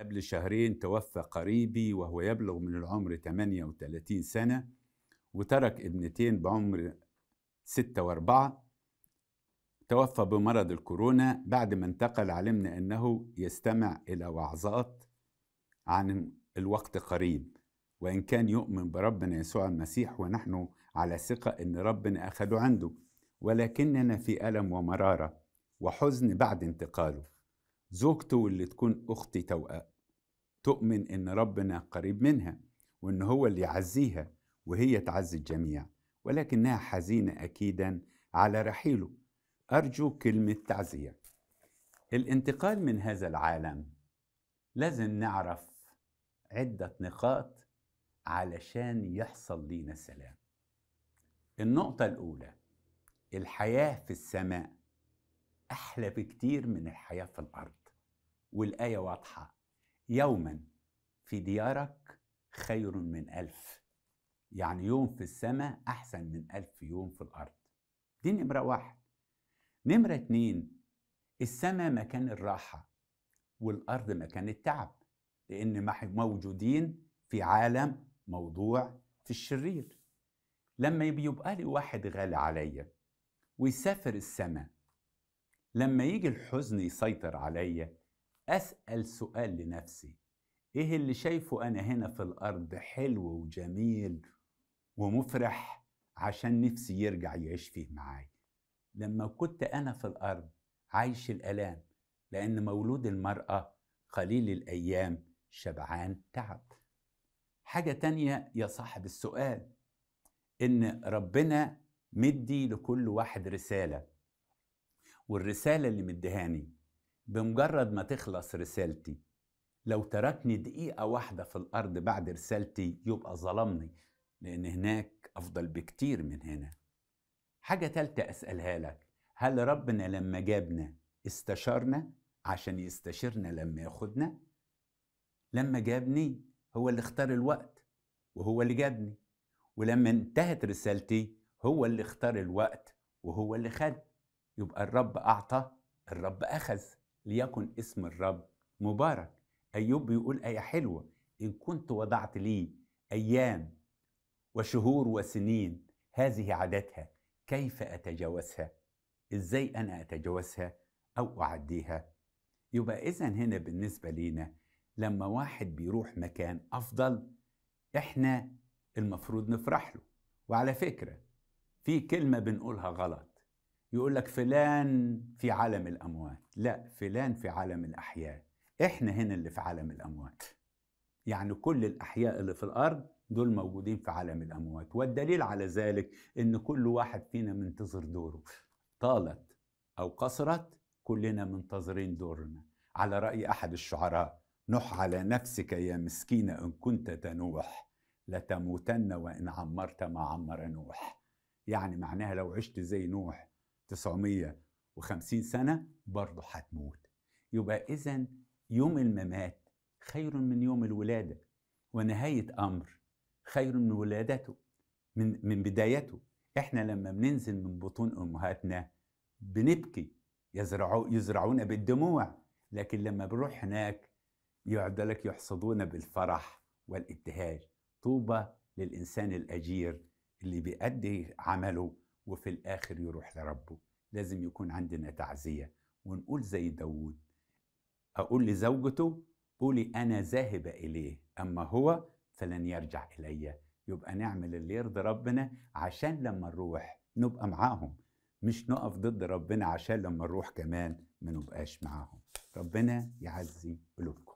قبل شهرين توفى قريبي وهو يبلغ من العمر 38 سنة وترك ابنتين بعمر ستة وأربعة توفى بمرض الكورونا بعد ما انتقل علمنا أنه يستمع إلى وعظات عن الوقت قريب وإن كان يؤمن بربنا يسوع المسيح ونحن على ثقة أن ربنا أخده عنده ولكننا في ألم ومرارة وحزن بعد انتقاله زوجته واللي تكون أختي توأ تؤمن إن ربنا قريب منها وإن هو اللي يعزيها وهي تعزي الجميع ولكنها حزينة أكيدا على رحيله أرجو كلمة تعزية الانتقال من هذا العالم لازم نعرف عدة نقاط علشان يحصل لينا سلام النقطة الأولى الحياة في السماء أحلى بكتير من الحياة في الأرض والآية واضحة يوما في ديارك خير من ألف يعني يوم في السماء أحسن من ألف يوم في الأرض دي نمرة واحد نمرة اتنين السماء مكان الراحة والأرض مكان التعب لأن موجودين في عالم موضوع في الشرير لما يبقى لي واحد غالي عليا ويسافر السماء لما يجي الحزن يسيطر عليا أسأل سؤال لنفسي إيه اللي شايفه أنا هنا في الأرض حلو وجميل ومفرح عشان نفسي يرجع يعيش فيه معاي لما كنت أنا في الأرض عايش الألام لأن مولود المرأة قليل الأيام شبعان تعب حاجة تانية يا صاحب السؤال إن ربنا مدي لكل واحد رسالة والرسالة اللي مدهاني بمجرد ما تخلص رسالتي لو تركني دقيقة واحدة في الأرض بعد رسالتي يبقى ظلمني لأن هناك أفضل بكتير من هنا حاجة تالتة أسألها لك هل ربنا لما جابنا استشارنا عشان يستشيرنا لما ياخدنا لما جابني هو اللي اختار الوقت وهو اللي جابني ولما انتهت رسالتي هو اللي اختار الوقت وهو اللي خد يبقى الرب أعطى الرب أخذ ليكن اسم الرب مبارك أيوب بيقول آية حلوة إن كنت وضعت لي أيام وشهور وسنين هذه عادتها كيف أتجاوزها إزاي أنا أتجاوزها أو أعديها يبقى إذا هنا بالنسبة لينا لما واحد بيروح مكان أفضل إحنا المفروض نفرح له وعلى فكرة في كلمة بنقولها غلط يقول لك فلان في عالم الأموات لا فلان في عالم الأحياء إحنا هنا اللي في عالم الأموات يعني كل الأحياء اللي في الأرض دول موجودين في عالم الأموات والدليل على ذلك إن كل واحد فينا منتظر دوره طالت أو قصرت كلنا منتظرين دورنا على رأي أحد الشعراء نح على نفسك يا مسكين إن كنت تنوح لتموتن وإن عمرت ما عمر نوح يعني معناها لو عشت زي نوح 950 سنة برضه هتموت يبقى إذا يوم الممات خير من يوم الولادة ونهاية أمر خير من ولادته من من بدايته احنا لما بننزل من بطون امهاتنا بنبكي يزرعوا يزرعون بالدموع لكن لما بنروح هناك يعد لك يحصدون بالفرح والابتهاج طوبى للانسان الاجير اللي بيأدي عمله وفي الاخر يروح لربه لازم يكون عندنا تعزيه ونقول زي داوود اقول لزوجته قولي انا ذاهبه اليه اما هو فلن يرجع الي يبقى نعمل اللي يرضي ربنا عشان لما نروح نبقى معاهم مش نقف ضد ربنا عشان لما نروح كمان ما نبقاش معاهم ربنا يعزي قلوبكم